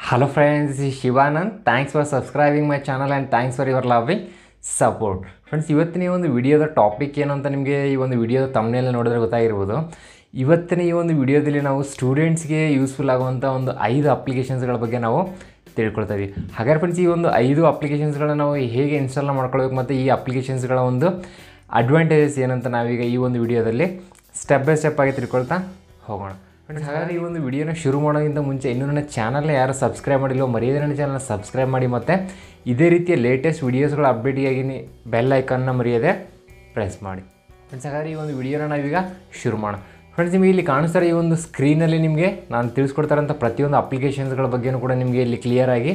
Hello friends, this is Shivanand. Thanks for subscribing my channel and thanks for your loving support friends ಇವತ್ತಿನ ಈ ಒಂದು ವಿಡಿಯೋದ topic ಏನು ಅಂತ ನಿಮಗೆ ಈ ಒಂದು ವಿಡಿಯೋದ ತಮ್ಮನೆಲ್ಲ ನೋಡಿದ್ರೆ ಗೊತ್ತಾಗಿರ್ಬೋದು ಇವತ್ತಿನ ಈ ಒಂದು ವಿಡಿಯೋದಲ್ಲಿ ನಾವು ಸ್ಟೂಡೆಂಟ್ಸ್ಗೆ ಯೂಸ್ಫುಲ್ ಆಗುವಂಥ ಒಂದು ಐದು ಅಪ್ಲಿಕೇಶನ್ಸ್ಗಳ ಬಗ್ಗೆ ನಾವು ತಿಳ್ಕೊಳ್ತಾ ಇದ್ದೀವಿ ಹಾಗಾದ್ರೆ ಫ್ರೆಂಡ್ಸ್ ಈ ಒಂದು ಐದು ಅಪ್ಲಿಕೇಶನ್ಸ್ಗಳನ್ನ ನಾವು ಹೇಗೆ ಇನ್ಸ್ಟಾಲ್ ಮಾಡ್ಕೊಳ್ಬೇಕು ಮತ್ತು ಈ ಅಪ್ಲಿಕೇಶನ್ಸ್ಗಳ ಒಂದು ಅಡ್ವಾಂಟೇಜಸ್ ಏನಂತ ನಾವೀಗ ಈ ಒಂದು ವಿಡಿಯೋದಲ್ಲಿ ಸ್ಟೆಪ್ ಬೈ ಸ್ಟೆಪ್ ಆಗಿ ತಿಳ್ಕೊಳ್ತಾ ಹೋಗೋಣ ಫ್ರೆಂಡ್ಸ್ ಹಾಗಾದ್ರೆ ಈ ಒಂದು ವಿಡಿಯೋನ ಶುರು ಮಾಡೋಕ್ಕಿಂತ ಮುಂಚೆ ಇನ್ನೂ ನನ್ನ ಚಾನಲ್ನ ಯಾರು ಸಬ್ಸ್ಕ್ರೈಬ್ ಮಾಡಿಲ್ಲೋ ಮರೆಯದೇ ನನ್ನ ಚಾನಲ್ನ ಸಬ್ಸ್ಕ್ರೈಬ್ ಮಾಡಿ ಮತ್ತು ಇದೇ ರೀತಿಯ ಲೇಟೆಸ್ಟ್ ವೀಡಿಯೋಸ್ಗಳ ಅಪ್ಡೇಟಿಗಾಗಿ ನೀ ಬೆಲ್ ಐಕನ್ನ ಮರೆಯದೆ ಪ್ರೆಸ್ ಮಾಡಿ ಫ್ರೆಂಡ್ಸ್ ಹಾಗಾದ್ರೆ ಈ ಒಂದು ವಿಡಿಯೋನ ನಾವೀಗ ಶುರು ಮಾಡೋಣ ಫ್ರೆಂಡ್ಸ್ ನಿಮಗೆ ಇಲ್ಲಿ ಕಾಣಿಸ್ತಾರೆ ಈ ಒಂದು ಸ್ಕ್ರೀನಲ್ಲಿ ನಿಮಗೆ ನಾನು ತಿಳಿಸ್ಕೊಡ್ತಾರಂಥ ಪ್ರತಿಯೊಂದು ಅಪ್ಲಿಕೇಶನ್ಸ್ಗಳ ಬಗ್ಗೆನೂ ಕೂಡ ನಿಮಗೆ ಇಲ್ಲಿ ಕ್ಲಿಯರಾಗಿ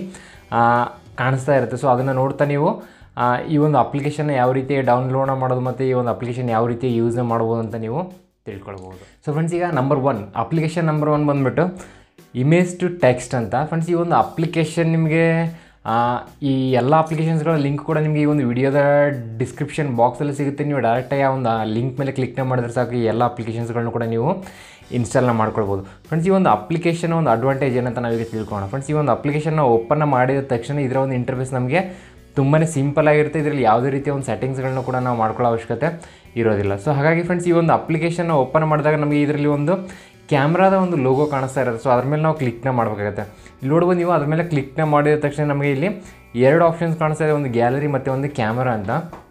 ಕಾಣಿಸ್ತಾ ಇರುತ್ತೆ ಸೊ ಅದನ್ನು ನೋಡ್ತಾ ನೀವು ಆ, ಈ ಒಂದು ಅಪ್ಲಿಕೇಶನ್ನ ಯಾವ ರೀತಿ ಡೌನ್ಲೋಡ್ ಮಾಡೋದು ಮತ್ತು ಈ ಒಂದು ಅಪ್ಲಿಕೇಶನ್ ಯಾವ ರೀತಿ ಯೂಸ್ನ ಮಾಡ್ಬೋದು ಅಂತ ನೀವು ತಿಳ್ಕೊಳ್ಬೋದು ಸೊ ಫ್ರೆಂಡ್ಸ್ ಈಗ number one application number one ಬಂದುಬಿಟ್ಟು ಇಮೇಜ್ ಟು ಟೆಕ್ಸ್ಟ್ ಅಂತ ಫ್ರೆಂಡ್ಸ್ ಈ ಒಂದು ಅಪ್ಲಿಕೇಶನ್ ನಿಮಗೆ ಆ, ಈ ಎಲ್ಲ ಅಪ್ಲಿಕೇಶನ್ಸ್ಗಳ ಲಿಂಕ್ ಕೂಡ ನಿಮಗೆ ಈ ಒಂದು ವಿಡಿಯೋದ ಡಿಸ್ಕ್ರಿಪ್ಷನ್ ಬಾಕ್ಸಲ್ಲಿ ಸಿಗುತ್ತೆ ನೀವು ಡೈರೆಕ್ಟಾಗಿ ಆ ಒಂದು ಲಿಂಕ್ ಮೇಲೆ ಕ್ಲಿಕ್ನ ಮಾಡಿದ್ರೆ ಸಾಕು ಈ ಎಲ್ಲ ಅಪ್ಲಿಕೇಶನ್ಸ್ಗಳನ್ನು ಕೂಡ ನೀವು ಇನ್ಸ್ಟಾಲ್ನ ಮಾಡ್ಕೊಳ್ಬೋದು ಫ್ರೆಂಡ್ಸ್ ಈ ಒಂದು ಅಪ್ಲಿಕೇಶನ್ ಒಂದು ಅಡ್ವಾಂಟೇಜ್ ಏನಂತ ನಾವೀಗ ತಿಳ್ಕೊಳ್ಳೋಣ ಫ್ರೆಂಡ್ಸ್ ಈ ಒಂದು ಅಪ್ಲಿಕೇಶನ್ನ ಓಪನ್ ಮಾಡಿದ ತಕ್ಷಣ ಇದರ ಒಂದು ಇಂಟರ್ಫೇಸ್ ನಮಗೆ ತುಂಬಾ ಸಿಂಪಲ್ ಆಗಿರುತ್ತೆ ಇದರಲ್ಲಿ ಯಾವುದೇ ರೀತಿಯ ಒಂದು ಸೆಟ್ಟಿಂಗ್ಸ್ಗಳನ್ನ ಕೂಡ ನಾವು ಮಾಡ್ಕೊಳ್ಳೋ ಅವಶ್ಯಕತೆ ಇರೋದಿಲ್ಲ ಸೊ ಹಾಗಾಗಿ ಫ್ರೆಂಡ್ಸ್ ಈ ಒಂದು ಅಪ್ಲಿಕೇಶನ್ನ ಓಪನ್ ಮಾಡಿದಾಗ ನಮಗೆ ಇದರಲ್ಲಿ ಒಂದು ಕ್ಯಾಮ್ರಾದ ಒಂದು ಲೋಗೋ ಕಾಣಿಸ್ತಾ ಇರುತ್ತೆ ಸೊ ಅದ್ರ ಮೇಲೆ ನಾವು ಕ್ಲಿಕ್ನ ಮಾಡಬೇಕಾಗುತ್ತೆ ಇಲ್ಲಿ ನೋಡ್ಬೋದು ನೀವು ಅದ್ರ ಮೇಲೆ ಕ್ಲಿಕ್ನ ಮಾಡಿದ ತಕ್ಷಣ ನಮಗೆ ಇಲ್ಲಿ ಎರಡು ಆಪ್ಷನ್ಸ್ ಕಾಣಿಸ್ತಾ ಇದೆ ಒಂದು ಗ್ಯಾಲರಿ ಮತ್ತು ಒಂದು ಕ್ಯಾಮ್ರಾ ಅಂತ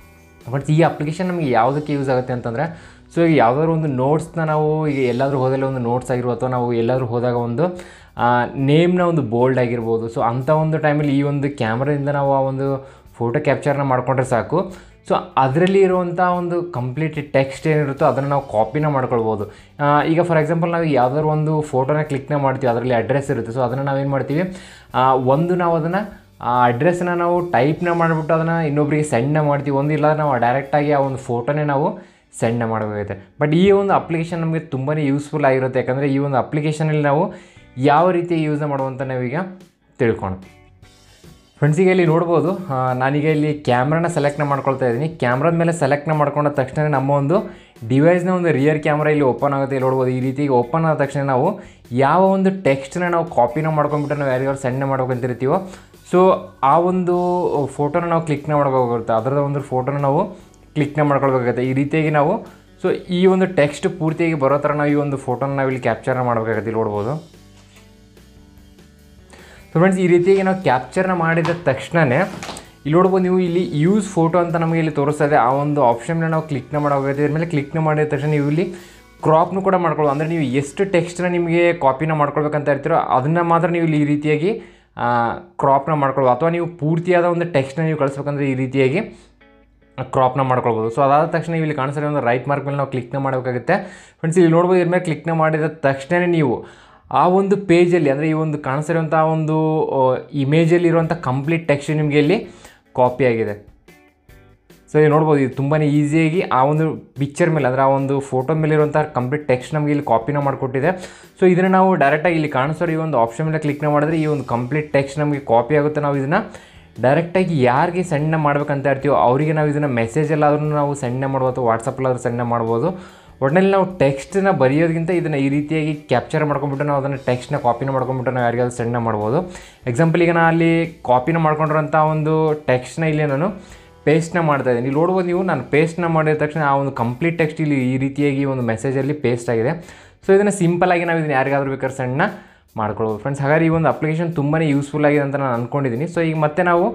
ಬಟ್ ಈ ಅಪ್ಲಿಕೇಶನ್ ನಮಗೆ ಯಾವುದಕ್ಕೆ ಯೂಸ್ ಆಗುತ್ತೆ ಅಂತಂದರೆ ಸೊ ಈಗ ಯಾವುದಾದ್ರು ಒಂದು ನೋಟ್ಸ್ನ ನಾವು ಈಗ ಎಲ್ಲಾದರೂ ಹೋದಲ್ಲಿ ಒಂದು ನೋಟ್ಸ್ ಆಗಿರ್ಬೋದು ಅಥವಾ ನಾವು ಎಲ್ಲಾದರೂ ಹೋದಾಗ ಒಂದು ನೇಮ್ನ ಒಂದು ಬೋಲ್ಡ್ ಆಗಿರ್ಬೋದು ಸೊ ಅಂಥ ಒಂದು ಟೈಮಲ್ಲಿ ಈ ಒಂದು ಕ್ಯಾಮ್ರಾದಿಂದ ನಾವು ಆ ಒಂದು ಫೋಟೋ ಕ್ಯಾಪ್ಚರ್ನ ಮಾಡ್ಕೊಂಡ್ರೆ ಸಾಕು ಸೊ ಅದರಲ್ಲಿ ಇರುವಂಥ ಒಂದು ಕಂಪ್ಲೀಟ್ ಟೆಕ್ಸ್ಟ್ ಏನಿರುತ್ತೋ ಅದನ್ನು ನಾವು ಕಾಪಿನ ಮಾಡ್ಕೊಳ್ಬೋದು ಆ, ಈಗ ಫಾರ್ ಎಕ್ಸಾಂಪಲ್ ನಾವು ಯಾವ್ದಾದ್ರು ಒಂದು ಫೋಟೋನ ಕ್ಲಿಕ್ನ ಮಾಡ್ತೀವಿ ಅದರಲ್ಲಿ ಅಡ್ರೆಸ್ ಇರುತ್ತೆ ಸೊ ಅದನ್ನು ನಾವೇನು ಮಾಡ್ತೀವಿ ಆ, ಒಂದು ನಾವು ಅದನ್ನು ಆ ಅಡ್ರೆಸ್ನ ನಾವು ಟೈಪ್ನ ಮಾಡಿಬಿಟ್ಟು ಅದನ್ನು ಇನ್ನೊಬ್ಬರಿಗೆ ಸೆಂಡ್ನ ಮಾಡ್ತೀವಿ ಒಂದು ಇಲ್ಲ ನಾವು ಡೈರೆಕ್ಟಾಗಿ ಆ ಒಂದು ಫೋಟೋನೇ ನಾವು ಸೆಂಡ್ನ ಮಾಡಬೇಕಾಗುತ್ತೆ ಬಟ್ ಈ ಒಂದು ಅಪ್ಲಿಕೇಶನ್ ನಮಗೆ ತುಂಬಾ ಯೂಸ್ಫುಲ್ ಆಗಿರುತ್ತೆ ಯಾಕಂದರೆ ಈ ಒಂದು ಅಪ್ಲಿಕೇಶನಲ್ಲಿ ನಾವು ಯಾವ ರೀತಿ ಯೂಸ್ನ ಮಾಡುವಂತ ನಾವೀಗ ತಿಳ್ಕೊಂಡು ಫ್ರೆಂಡ್ಸಿಗೆ ಇಲ್ಲಿ ನೋಡ್ಬೋದು ಆ, ನಾನೀಗ ಇಲ್ಲಿ ಕ್ಯಾಮ್ರಾನ ಸೆಲೆಕ್ಟ್ನ ಮಾಡ್ಕೊಳ್ತಾ ಇದ್ದೀನಿ ಕ್ಯಾಮ್ರಾದ ಮೇಲೆ ಸೆಲೆಕ್ಟ್ನ ಮಾಡ್ಕೊಂಡ ತಕ್ಷಣ ನಮ್ಮ ಒಂದು ಡಿವೈಸ್ನ ಒಂದು ರಿಯರ್ ಕ್ಯಾಮ್ರಾ ಇಲ್ಲಿ ಓಪನ್ ಆಗುತ್ತೆ ಇಲ್ಲಿ ನೋಡ್ಬೋದು ಈ ರೀತಿ ಓಪನ್ ಆದ ತಕ್ಷಣ ನಾವು ಯಾವ ಒಂದು ಟೆಕ್ಸ್ಟ್ನ ನಾವು ಕಾಪಿನ ಮಾಡ್ಕೊಂಡ್ಬಿಟ್ಟು ನಾವು ಯಾರಿಗಾರು ಸೆಂಡ್ ಮಾಡ್ಕೊಂತಿರ್ತೀವೋ ಸೊ ಆ ಒಂದು ಫೋಟೋನ ನಾವು ಕ್ಲಿಕ್ನ ಮಾಡ್ಕೋಬೇಕಾಗುತ್ತೆ ಅದರದ ಒಂದು ಫೋಟೋನ ನಾವು ಕ್ಲಿಕ್ನ ಮಾಡ್ಕೊಳ್ಬೇಕಾಗುತ್ತೆ ಈ ರೀತಿಯಾಗಿ ನಾವು ಸೊ ಈ ಒಂದು ಟೆಕ್ಸ್ಟ್ ಪೂರ್ತಿಯಾಗಿ ಬರೋ ಥರ ನಾವು ಈ ಒಂದು ಫೋಟೋನ ನಾವು ಇಲ್ಲಿ ಕ್ಯಾಪ್ಚರ್ನ ಮಾಡಬೇಕಾಗುತ್ತೆ ಇಲ್ಲಿ ನೋಡ್ಬೋದು ಸೊ ಫ್ರೆಂಡ್ಸ್ ಈ ರೀತಿಯಾಗಿ ನಾವು ಕ್ಯಾಪ್ಚರ್ನ ಮಾಡಿದ ತಕ್ಷಣವೇ ಇಲ್ಲಿ ನೋಡ್ಬೋದು ನೀವು ಇಲ್ಲಿ ಯೂಸ್ ಫೋಟೋ ಅಂತ ನಮಗೆ ಇಲ್ಲಿ ತೋರಿಸ್ತಾ ಇದೆ ಆ ಒಂದು ಆಪ್ಷನ್ನ ನಾವು ಕ್ಲಿಕ್ನ ಮಾಡೋಗುತ್ತೆ ಇದ್ರ ಮೇಲೆ ಕ್ಲಿಕ್ನ ಮಾಡಿದ ತಕ್ಷಣ ನೀವು ಇಲ್ಲಿ ಕ್ರಾಪ್ನು ಕೂಡ ಮಾಡ್ಕೊಳ್ಳೋದು ಅಂದರೆ ನೀವು ಎಷ್ಟು ಟೆಕ್ಸ್ಟ್ನ ನಿಮಗೆ ಕಾಪಿನ ಮಾಡ್ಕೊಳ್ಬೇಕಂತ ಇರ್ತೀರೋ ಅದನ್ನು ಮಾತ್ರ ನೀವು ಇಲ್ಲಿ ಈ ರೀತಿಯಾಗಿ ಕ್ರಾಪ್ನ ಮಾಡ್ಕೊಳ್ಬೋದು ಅಥವಾ ನೀವು ಪೂರ್ತಿಯಾದ ಒಂದು ಟೆಕ್ಸ್ಟ್ನ ನೀವು ಕಳಿಸ್ಬೇಕಂದ್ರೆ ಈ ರೀತಿಯಾಗಿ ಕ್ರಾಪ್ನ ಮಾಡ್ಕೊಳ್ಬೋದು ಸೊ ಅದಾದ ತಕ್ಷಣ ನೀವು ಇಲ್ಲಿ ಕಾಣಿಸ್ತಾರೆ ಒಂದು ರೈಟ್ ಮಾರ್ಕ್ ಮೇಲೆ ನಾವು ಕ್ಲಿಕ್ನ ಮಾಡಬೇಕಾಗುತ್ತೆ ಫ್ರೆಂಡ್ಸ್ ಇಲ್ಲಿ ನೋಡ್ಬೋದು ಇದ್ರ ಮೇಲೆ ಕ್ಲಿಕ್ನ ಮಾಡಿದ ತಕ್ಷಣ ನೀವು ಆ ಒಂದು ಪೇಜಲ್ಲಿ ಅಂದರೆ ಈ ಒಂದು ಕಾಣಿಸಿರುವಂಥ ಒಂದು ಇಮೇಜಲ್ಲಿ ಇರುವಂಥ ಕಂಪ್ಲೀಟ್ ಟೆಕ್ಸ್ಟ್ ನಿಮಗೆ ಇಲ್ಲಿ ಕಾಪಿ ಆಗಿದೆ ಸೊ ಇಲ್ಲಿ ನೋಡ್ಬೋದು ಇದು ತುಂಬಾ ಈಸಿಯಾಗಿ ಆ ಒಂದು ಪಿಕ್ಚರ್ ಮೇಲೆ ಅಂದರೆ ಆ ಒಂದು ಫೋಟೋ ಮೇಲೆ ಇರುವಂಥ ಕಂಪ್ಲೀಟ್ ಟೆಕ್ಸ್ಟ್ ನಮಗೆ ಇಲ್ಲಿ ಕಾಪಿನ ಮಾಡಿಕೊಟ್ಟಿದೆ ಸೊ ಇದನ್ನು ನಾವು ಡೈರೆಕ್ಟಾಗಿ ಇಲ್ಲಿ ಕಾಣಿಸೋ ಈ ಒಂದು ಆಪ್ಷನ್ ಮೇಲೆ ಕ್ಲಿಕ್ನ ಮಾಡಿದ್ರೆ ಈ ಒಂದು ಕಂಪ್ಲೀಟ್ ಟೆಕ್ಸ್ಟ್ ನಮಗೆ ಕಾಪಿ ಆಗುತ್ತೆ ನಾವು ಇದನ್ನು ಡೈರೆಕ್ಟಾಗಿ ಯಾರಿಗೆ ಸೆಂಡ್ನ ಮಾಡ್ಬೇಕಂತ ಇರ್ತೀವೋ ಅವರಿಗೆ ನಾವು ಇದನ್ನು ಮೆಸೇಜಲ್ಲಾದ್ರೂ ನಾವು ಸೆಂಡ್ನ ಮಾಡ್ಬೋದು ಅಥವಾ ವಾಟ್ಸಪ್ಪಲ್ಲಾದ್ರೂ ಸೆಂಡ್ನ ಮಾಡ್ಬೋದು ಒಟ್ಟಿನಲ್ಲಿ ನಾವು ಟೆಕ್ಸ್ಟ್ನ ಬರೆಯೋದಕ್ಕಿಂತ ಇದನ್ನು ಈ ರೀತಿಯಾಗಿ ಕ್ಯಾಪ್ಚರ್ ಮಾಡ್ಕೊಂಡ್ಬಿಟ್ಟು ನಾವು ಅದನ್ನು ಟೆಕ್ಸ್ಟ್ನ ಕಾಪಿನ ಮಾಡ್ಕೊಂಡ್ಬಿಟ್ಟು ನಾವು ಯಾರಿಗಾದ್ರೂ ಸೆಂಡ್ನ ಮಾಡ್ಬೋದು ಎಕ್ಸಾಂಪಲ್ ಈಗ ನಾನು ಅಲ್ಲಿ ಕಾಪಿನ ಮಾಡ್ಕೊಂಡಿರೋಂಥ ಒಂದು ಟೆಕ್ಸ್ಟ್ನ ಇಲ್ಲಿ ನಾನು ಪೇಸ್ಟ್ನ ಮಾಡ್ತಾ ಇದ್ದೀನಿ ಇಲ್ಲಿ ನೋಡ್ಬೋದು ನೀವು ನಾನು ಪೇಸ್ಟ್ನ ಮಾಡಿದ ತಕ್ಷಣ ಆ ಒಂದು ಕಂಪ್ಲೀಟ್ ಟೆಕ್ಸ್ಟ್ ಇಲ್ಲಿ ಈ ರೀತಿಯಾಗಿ ಒಂದು ಮೆಸೇಜಲ್ಲಿ ಪೇಸ್ಟ್ ಆಗಿದೆ ಸೊ ಇದನ್ನು ಸಿಂಪಲಾಗಿ ನಾವು ಇದನ್ನು ಯಾರಿಗಾದ್ರೂ ಬೇಕಾದ್ರೆ ಸಣ್ಣ ಮಾಡ್ಕೊಳ್ಬೋದು ಫ್ರೆಂಡ್ಸ್ ಹಾಗಾದ್ರೆ ಈ ಒಂದು ಅಪ್ಲಿಕೇಶನ್ ತುಂಬಾ ಯೂಸ್ಫುಲ್ ಆಗಿದೆ ಅಂತ ನಾನು ಅಂದ್ಕೊಂಡಿದ್ದೀನಿ ಸೊ ಈಗ ಮತ್ತೆ ನಾವು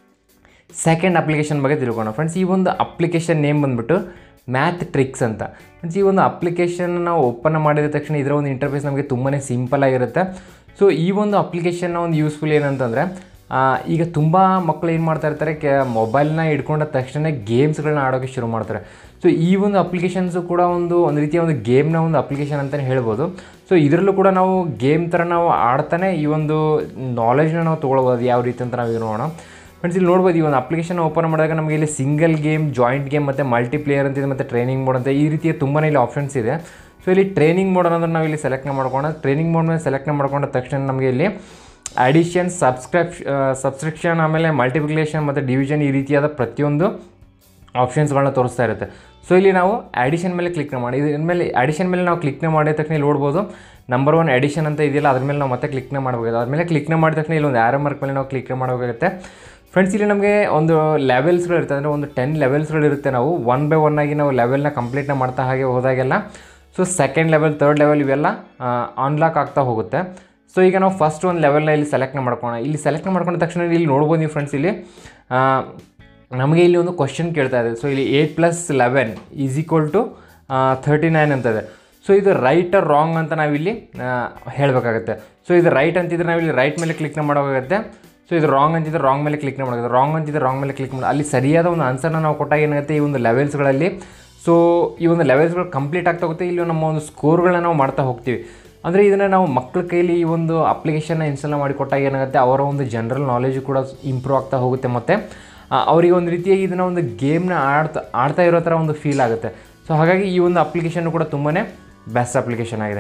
ಸೆಕೆಂಡ್ ಅಪ್ಲಿಕೇಶನ್ ಬಗ್ಗೆ ತಿಳ್ಕೊಳ್ಳೋಣ ಫ್ರೆಂಡ್ಸ್ ಈ ಒಂದು ಅಪ್ಲಿಕೇಶನ್ ನೇಮ್ ಬಂದುಬಿಟ್ಟು ಮ್ಯಾಥ್ ಟ್ರಿಕ್ಸ್ ಅಂತ ಫ್ರೆಂಡ್ಸ್ ಈ ಒಂದು ಅಪ್ಲಿಕೇಶನ್ ನಾವು ಓಪನ್ ಮಾಡಿದ ತಕ್ಷಣ ಇದರ ಒಂದು ಇಂಟರ್ಫೇಸ್ ನಮಗೆ ತುಂಬಾ ಸಿಂಪಲ್ ಆಗಿರುತ್ತೆ ಸೊ ಈ ಒಂದು ಅಪ್ಲಿಕೇಶನ್ನ ಒಂದು ಯೂಸ್ಫುಲ್ ಏನಂತಂದರೆ ಆ, ಈಗ ತುಂಬ ಮಕ್ಕಳು ಏನು ಮಾಡ್ತಾ ಇರ್ತಾರೆ ಕೆ ಮೊಬೈಲ್ನ ಹಿಡ್ಕೊಂಡ ತಕ್ಷಣ ಗೇಮ್ಸ್ಗಳನ್ನ ಆಡೋಕ್ಕೆ ಶುರು ಮಾಡ್ತಾರೆ ಸೊ ಈ ಒಂದು ಅಪ್ಲಿಕೇಶನ್ಸು ಕೂಡ ಒಂದು ಒಂದು ರೀತಿಯ ಒಂದು ಗೇಮ್ನ ಒಂದು ಅಪ್ಲಿಕೇಶನ್ ಅಂತಲೇ ಹೇಳ್ಬೋದು ಸೊ ಇದರಲ್ಲೂ ಕೂಡ ನಾವು ಗೇಮ್ ಥರ ನಾವು ಆಡ್ತಾನೆ ಈ ಒಂದು ನಾಲೆಜ್ನ ನಾವು ತೊಗೊಳ್ಬೋದು ಯಾವ ರೀತಿ ಅಂತ ನಾವು ಇದು ನೋಡೋಣ ಫ್ರೆಂಡ್ಸ್ ಇಲ್ಲಿ ನೋಡ್ಬೋದು ಈ ಒಂದು ಅಪ್ಲಿಕೇಶನ್ ಓಪನ್ ಮಾಡಿದಾಗ ನಮಗೆ ಇಲ್ಲಿ ಸಿಂಗಲ್ ಗೇಮ್ ಜಾಯಿಂಟ್ ಗೇಮ್ ಮತ್ತು ಮಲ್ಟಿಪ್ಲೇಯರ್ ಅಂತಿದೆ ಮತ್ತು ಟ್ರೈನಿಂಗ್ ಮೋಡ್ ಅಂತ ಈ ರೀತಿಯ ತುಂಬಾ ಇಲ್ಲಿ ಆಪ್ಷನ್ಸ್ ಇದೆ ಸೊ ಇಲ್ಲಿ ಟ್ರೈನಿಂಗ್ ಮೋಡ್ ಅನ್ನೋದನ್ನ ನಾವು ಇಲ್ಲಿ ಸೆಲೆಕ್ಟ್ನ ಮಾಡ್ಕೊಂಡು ಟ್ರೈನಿಂಗ್ ಮೋಡ್ ಮೇಲೆ ಸೆಲೆಕ್ಟ್ನ ಮಾಡ್ಕೊಂಡ ತಕ್ಷಣ ನಮಗೆ ಇಲ್ಲಿ ಅಡಿಷನ್ ಸಬ್ಸ್ಕ್ರೈಬ್ ಸಬ್ಸ್ಕ್ರಿಪ್ಷನ್ ಆಮೇಲೆ ಮಲ್ಟಿಪ್ಲಿಕೇಶನ್ ಮತ್ತು ಡಿವಿಷನ್ ಈ ರೀತಿಯಾದ ಪ್ರತಿಯೊಂದು ಆಪ್ಷನ್ಸ್ಗಳನ್ನ ತೋರಿಸ್ತಾ ಇರುತ್ತೆ ಸೊ ಇಲ್ಲಿ ನಾವು ಆಡಿಷನ್ ಮೇಲೆ ಕ್ಲಿಕ್ನ ಮಾಡಿ ಇದ್ರ ಮೇಲೆ ಆಡಿಷನ್ ಮೇಲೆ ನಾವು ಕ್ಲಿಕ್ನ ಮಾಡಿದ ತಕ್ಷಣ ಇಲ್ಲಿ ನೋಡ್ಬೋದು ನಂಬರ್ ಒನ್ ಎಡಿಷನ್ ಅಂತ ಇದೆಯಲ್ಲ ಅದ್ರ ಮೇಲೆ ನಾವು ಮತ್ತೆ ಕ್ಲಿಕ್ನ ಮಾಡಬೇಕಾಗುತ್ತೆ ಅದ್ರ ಕ್ಲಿಕ್ನ ಮಾಡಿದ ತಕ್ಷಣ ಇಲ್ಲಿ ಒಂದು ಆರೋ ಮಾರ್ಕ್ ಮೇಲೆ ನಾವು ಕ್ಲಿಕ್ ಮಾಡಬೇಕಾಗುತ್ತೆ ಫ್ರೆಂಡ್ಸ್ ಇಲ್ಲಿ ನಮಗೆ ಒಂದು ಲೆವೆಲ್ಸ್ಗಳು ಇರುತ್ತೆ ಅಂದರೆ ಒಂದು ಟೆನ್ ಲೆವೆಲ್ಸ್ಗಳು ಇರುತ್ತೆ ನಾವು ಒನ್ ಬೈ ಒನ್ ಆಗಿ ನಾವು ಲೆವೆಲ್ನ ಕಂಪ್ಲೀಟ್ನ ಮಾಡ್ತಾ ಹಾಗೆ ಹೋದಾಗೆಲ್ಲ so second level third level ಇವೆಲ್ಲ ಅನ್ಲಾಕ್ ಆಗ್ತಾ ಹೋಗುತ್ತೆ ಸೊ ಈಗ ನಾವು ಫಸ್ಟ್ ಒಂದು ಲೆವೆಲ್ನ ಇಲ್ಲಿ ಸೆಲೆಕ್ಟ್ನ ಮಾಡ್ಕೋಣ ಇಲ್ಲಿ ಸೆಲೆಕ್ಟ್ ಮಾಡ್ಕೊಂಡ ತಕ್ಷಣ ಇಲ್ಲಿ ನೋಡ್ಬೋದು ನೀವು ಫ್ರೆಂಡ್ಸ್ ಇಲ್ಲಿ ಆ, ನಮಗೆ ಇಲ್ಲಿ ಒಂದು ಕ್ವಶನ್ ಕೇಳ್ತಾ ಇದೆ ಸೊ ಇಲ್ಲಿ eight plus eleven is equal to thirty nine ಅಂತ ಇದೆ ಸೊ ಇದು ರೈಟ್ ಆರ್ ರಾಂಗ್ ಅಂತ ನಾವಿಲ್ಲಿ ಆ, ಹೇಳಬೇಕಾಗತ್ತೆ ಸೊ ಇದು ರೈಟ್ ಅಂತಿದ್ರೆ ನಾವಿಲ್ಲಿ ರೈಟ್ ಮೇಲೆ ಕ್ಲಿಕ್ನ ಮಾಡೋಕ್ಕಾಗತ್ತೆ ಸೊ ಇದು ರಾಂಗ್ ಅಂತಿದ್ರೆ ರಾಂಗ್ ಮೇಲೆ ಕ್ಲಿಕ್ ಮಾಡೋದು ರಾಂಗ್ ಅಂತಿದ್ರೆ ರಾಂಗ್ ಮೇಲೆ ಕ್ಲಿಕ್ ಮಾಡಿ ಅಲ್ಲಿ ಸರಿಯಾದ ಒಂದು ಆನ್ಸರ್ನ ನಾವು ಕೊಟ್ಟಾಗ ಏನಾಗುತ್ತೆ ಈ ಒಂದು ಲೆವೆಲ್ಸ್ಗಳಲ್ಲಿ ಸೊ ಈ ಒಂದು ಲೆವೆಲ್ಸ್ಗಳು ಕಂಪ್ಲೀಟ್ ಆಗ್ತಾ ಹೋಗುತ್ತೆ ಇಲ್ಲಿ ನಮ್ಮ ಒಂದು ಸ್ಕೋರ್ಗಳನ್ನ ನಾವು ಮಾಡ್ತಾ ಹೋಗ್ತೀವಿ ಅಂದರೆ ಇದನ್ನು ನಾವು ಮಕ್ಕಳ ಕೈಲಿ ಈ ಒಂದು ಅಪ್ಲಿಕೇಶನ್ನ ಇನ್ಸ್ಟಾಲ್ ಮಾಡಿ ಕೊಟ್ಟಾಗ ಏನಾಗುತ್ತೆ ಅವರ ಒಂದು ಜನರಲ್ ನಾಲೆಜು ಕೂಡ ಇಂಪ್ರೂವ್ ಆಗ್ತಾ ಹೋಗುತ್ತೆ ಮತ್ತು ಆ, ಅವರಿಗೆ ಒಂದು ರೀತಿಯಾಗಿ ಇದನ್ನು ಒಂದು ಗೇಮ್ನ ಆಡ್ತಾ ಆಡ್ತಾ ಇರೋ ಥರ ಒಂದು ಫೀಲ್ ಆಗುತ್ತೆ ಸೊ ಹಾಗಾಗಿ ಈ ಒಂದು ಅಪ್ಲಿಕೇಶನ್ ಕೂಡ ತುಂಬಾ ಬೆಸ್ಟ್ ಅಪ್ಲಿಕೇಶನ್ ಆಗಿದೆ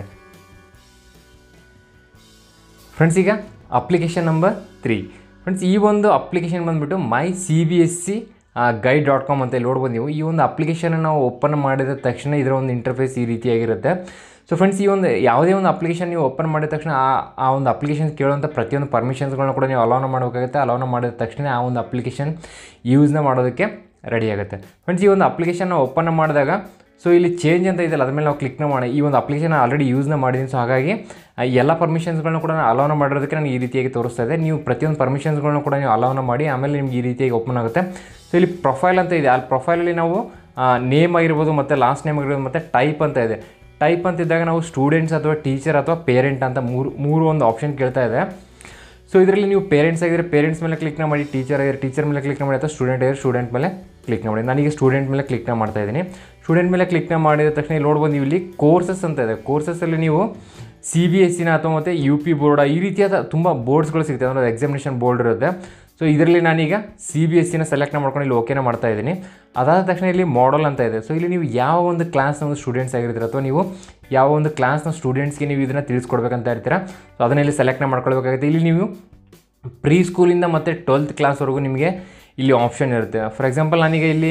ಫ್ರೆಂಡ್ಸ್ ಈಗ ಅಪ್ಲಿಕೇಶನ್ ನಂಬರ್ ತ್ರೀ ಫ್ರೆಂಡ್ಸ್ ಈ ಒಂದು ಅಪ್ಲಿಕೇಶನ್ ಬಂದುಬಿಟ್ಟು my C B S C guide dot com ಅಂತ ಇಲ್ಲಿ ನೋಡ್ಬೋದು ನೀವು ಈ ಒಂದು ಅಪ್ಲಿಕೇಶನ್ ನಾವು ಓಪನ್ ಮಾಡಿದ ತಕ್ಷಣ ಇದರ ಒಂದು ಇಂಟರ್ಫೇಸ್ ಈ ರೀತಿಯಾಗಿರುತ್ತೆ ಸೊ ಫ್ರೆಂಡ್ಸ್ ಈ ಒಂದು ಯಾವುದೇ ಒಂದು ಅಪ್ಲಿಕೇಶನ್ ನೀವು ಓಪನ್ ಮಾಡಿದ ತಕ್ಷಣ ಆ ಆ ಒಂದು ಅಪ್ಲಿಕೇಶನ್ ಕೇಳುವಂಥ ಪ್ರತಿಯೊಂದು ಪರ್ಮಿಷನ್ಸ್ಗಳನ್ನ ಕೂಡ ನೀವು ಅಲೌನ ಮಾಡಬೇಕಾಗುತ್ತೆ ಅಲೌನ ಮಾಡಿದ ತಕ್ಷಣ ಆ ಒಂದು ಅಪ್ಲಿಕೇಶನ್ ಯೂಸ್ನ ಮಾಡೋದಕ್ಕೆ ರೆಡಿ ಆಗುತ್ತೆ ಫ್ರೆಂಡ್ಸ್ ಈ ಒಂದು ಅಪ್ಲಿಕೇಶನ್ ಓಪನ್ ಮಾಡಿದಾಗ ಸೊ ಇಲ್ಲಿ ಚೇಂಜ್ ಅಂತ ಇದೆಯಲ್ಲ ಅದ್ರ ಮೇಲೆ ನಾವು ಕ್ಲಿಕ್ನ ಮಾಡಿ ಈ ಒಂದು ಅಪ್ಲಿಕೇಶನ್ ಆಲ್ರೆಡಿ ಯೂಸ್ನ ಮಾಡಿದ್ದೀನಿ ಸೊ ಹಾಗಾಗಿ ಆ ಎಲ್ಲ ಪರ್ಮಿಷನ್ಸ್ಗಳನ್ನ ಕೂಡ ನಾನು ಅಲೌನ ಮಾಡಿರೋದಕ್ಕೆ ನನಗೆ ಈ ರೀತಿಯಾಗಿ ತೋರಿಸ್ತಾ ಇದೆ ನೀವು ಪ್ರತಿಯೊಂದು ಪರ್ಮಿಷನ್ಸ್ಗಳನ್ನ ಕೂಡ ನೀವು ಅಲೌನ ಮಾಡಿ ಆಮೇಲೆ ನಿಮ್ಗೆ ಈ ರೀತಿಯಾಗಿ ಓಪನ್ ಆಗುತ್ತೆ ಸೊ ಇಲ್ಲಿ ಪ್ರೊಫೈಲ್ ಅಂತ ಇದೆ ಅಲ್ಲಿ ಪ್ರೊಫೈಲಲ್ಲಿ ನಾವು ನೇಮ್ ಆಗಿರ್ಬೋದು ಮತ್ತು ಲಾಸ್ಟ್ ನೇಮ್ ಆಗಿರ್ಬೋದು ಮತ್ತು ಟೈಪ್ ಅಂತ ಇದೆ ಟೈಪ್ ಅಂತ ಇದ್ದಾಗ ನಾವು ಸ್ಟೂಡೆಂಟ್ಸ್ ಅಥವಾ ಟೀಚರ್ ಅಥವಾ ಪೇರೆಂಟ್ ಅಂತ ಮೂರು ಮೂರು ಒಂದು ಆಪ್ಷನ್ ಕೇಳ್ತಾ ಇದೆ ಸೊ ಇದರಲ್ಲಿ ನೀವು ಪೇರೆಂಟ್ಸ್ ಆಗಿದ್ರೆ ಪೇರೆಂಟ್ಸ್ ಮೇಲೆ ಕ್ಲಿಕ್ನ ಮಾಡಿ ಟೀಚರ್ ಆಗಿದ್ರೆ ಟೀಚರ್ ಮೇಲೆ ಕ್ಲಿಕ್ನ ಮಾಡಿ ಅಥವಾ ಸ್ಟೂಡೆಂಟ್ ಆಗಿದ್ರೆ ಸ್ಟೂಡೆಂಟ್ ಮೇಲೆ ಕ್ಲಿಕ್ನ ಮಾಡಿ ನಾನೀಗ ಸ್ಟೂಡೆಂಟ್ ಮೇಲೆ ಕ್ಲಿಕ್ನ ಮಾಡ್ತಾ ಇದ್ದೀನಿ ಸ್ಟೂಡೆಂಟ್ ಮೇಲೆ ಕ್ಲಿಕ್ನ ಮಾಡಿದ ತಕ್ಷಣ ಇಲ್ಲಿ ನೋಡ್ಬೋದು ನೀವು ಇಲ್ಲಿ ಕೋರ್ಸಸ್ ಅಂತ ಇದೆ ಕೋರ್ಸಸ್ಸಲ್ಲಿ ನೀವು ಸಿ ಬಿ ಎಸ್ ಸಿನ ಅಥವಾ ಮತ್ತು ಯು ಪಿ ಬೋರ್ಡ ಈ ರೀತಿಯಾದ ತುಂಬ ಬೋರ್ಡ್ಸ್ಗಳು ಸಿಗ್ತವೆ ಅಂದರೆ ಎಕ್ಸಾಮಿನೇಷನ್ ಬೋರ್ಡ್ ಇರುತ್ತೆ ಸೊ ಇದರಲ್ಲಿ ನಾನೀಗ ಸಿ ಬಿ ಎಸ್ ಸಿನ ಸೆಲೆಕ್ಟ್ ಮಾಡ್ಕೊಂಡು ಇಲ್ಲಿ ಓಕೆನ ಮಾಡ್ತಾ ಇದ್ದೀನಿ ಅದಾದ ತಕ್ಷಣ ಇಲ್ಲಿ ಮಾಡಲ್ ಅಂತ ಇದೆ ಸೊ ಇಲ್ಲಿ ನೀವು ಯಾವ ಒಂದು ಕ್ಲಾಸ್ನ ಒಂದು ಸ್ಟೂಡೆಂಟ್ಸ್ ಆಗಿರ್ತೀರ ಅಥವಾ ನೀವು ಯಾವ ಒಂದು ಕ್ಲಾಸ್ನ ಸ್ಟೂಡೆಂಟ್ಸ್ಗೆ ನೀವು ಇದನ್ನು ತಿಳಿಸ್ಕೊಡ್ಬೇಕಂತ ಇರ್ತೀರ ಸೊ ಅದನ್ನ ಇಲ್ಲಿ ಸೆಲೆಕ್ಟ್ನ ಮಾಡ್ಕೊಳ್ಬೇಕಾಗುತ್ತೆ ಇಲ್ಲಿ ನೀವು ಪ್ರೀ ಸ್ಕೂಲಿಂದ ಮತ್ತು ಟ್ವೆಲ್ತ್ ಕ್ಲಾಸ್ವರೆಗೂ ನಿಮಗೆ ಇಲ್ಲಿ ಆಪ್ಷನ್ ಇರುತ್ತೆ ಫಾರ್ ಎಕ್ಸಾಂಪಲ್ ನಾನೀಗ ಇಲ್ಲಿ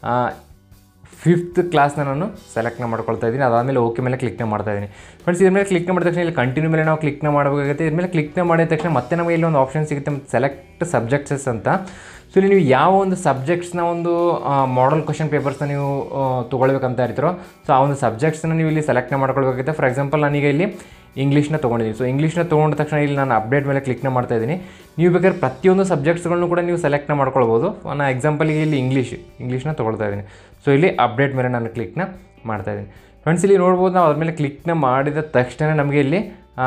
ಫಿಫ್ತ್ ಕ್ಲಾಸ್ನ ನಾನು ಸೆಲೆಕ್ಟ್ನ ಮಾಡ್ಕೊಳ್ತಾ ಇದ್ದೀನಿ ಅದಾದಮೇಲೆ ಓಕೆ ಮೇಲೆ ಕ್ಲಿಕ್ನ ಮಾಡ್ತಾ ಇದ್ದೀನಿ ಫ್ರೆಂಡ್ಸ್ ಇದ್ರ ಮೇಲೆ ಕ್ಲಿಕ್ನ ಮಾಡಿದ ತಕ್ಷಣ ಇಲ್ಲಿ ಕಂಟಿನ್ಯೂ ಮೇಲೆ ನಾವು ಕ್ಲಿಕ್ನ ಮಾಡಬೇಕಾಗುತ್ತೆ ಇದ್ರ ಮೇಲೆ ಕ್ಲಿಕ್ನ ಮಾಡಿದ ತಕ್ಷಣ ಮತ್ತೆ ನಮಗೆ ಇಲ್ಲಿ ಒಂದು ಆಪ್ಷನ್ ಸಿಗುತ್ತೆ ಮತ್ತು ಸೆಲೆಕ್ಟ್ ಸಬ್ಜೆಕ್ಟ್ಸಸ್ ಅಂತ ಸೊ ಇಲ್ಲಿ ನೀವು ಯಾವ ಒಂದು ಸಬ್ಜೆಕ್ಟ್ಸ್ನ ಒಂದು ಮಾಡಲ್ ಕ್ವಶನ್ ಪೇಪರ್ಸ್ನ ನೀವು ಆ, ತೊಗೊಳ್ಬೇಕಂತ ಇರ್ತೀರೋ ಸೊ ಆ ಒಂದು ಸಬ್ಜೆಕ್ಟ್ಸ್ನ ನೀವು ಇಲ್ಲಿ ಸೆಲೆಕ್ಟ್ನ ಮಾಡ್ಕೊಳ್ಬೇಕಾಗುತ್ತೆ ಫಾರ್ ಎಕ್ಸಾಂಪಲ್ ನಾನೀಗ ಇಲ್ಲಿ ಇಂಗ್ಲೀಷ್ನ ತೊಗೊಂಡಿದ್ದೀನಿ ಸೊ ಇಂಗ್ಲೀಷ್ನ ತೊಗೊಂಡ ತಕ್ಷಣ ಇಲ್ಲಿ ನಾನು ಅಪ್ಡೇಟ್ ಮೇಲೆ ಕ್ಲಿಕ್ನ ಮಾಡ್ತಾ ಇದ್ದೀನಿ ನೀವು ಬೇಕಾದ್ರೆ ಪ್ರತಿಯೊಂದು ಸಬ್ಜೆಕ್ಟ್ಸ್ಗಳನ್ನು ಕೂಡ ನೀವು ಸೆಲೆಕ್ಟ್ನ ಮಾಡ್ಕೊಳ್ಬೋದು ನಾನು ಎಕ್ಸಾಂಪಲಿಗೆ ಇಲ್ಲಿ ಇಂಗ್ಲೀಷ್ ಇಂಗ್ಲೀಷ್ನ ತೊಗೊಳ್ತಾ ಇದ್ದೀನಿ ಸೊ ಇಲ್ಲಿ ಅಪ್ಡೇಟ್ ಮೇಲೆ ನಾನು ಕ್ಲಿಕ್ನ ಮಾಡ್ತಾ ಇದ್ದೀನಿ ಫ್ರೆಂಡ್ಸ್ ಇಲ್ಲಿ ನೋಡ್ಬೋದು ನಾವು ಅದ್ರ ಮೇಲೆ ಕ್ಲಿಕ್ನ ಮಾಡಿದ ತಕ್ಷಣ ನಮಗೆ ಇಲ್ಲಿ ಆ,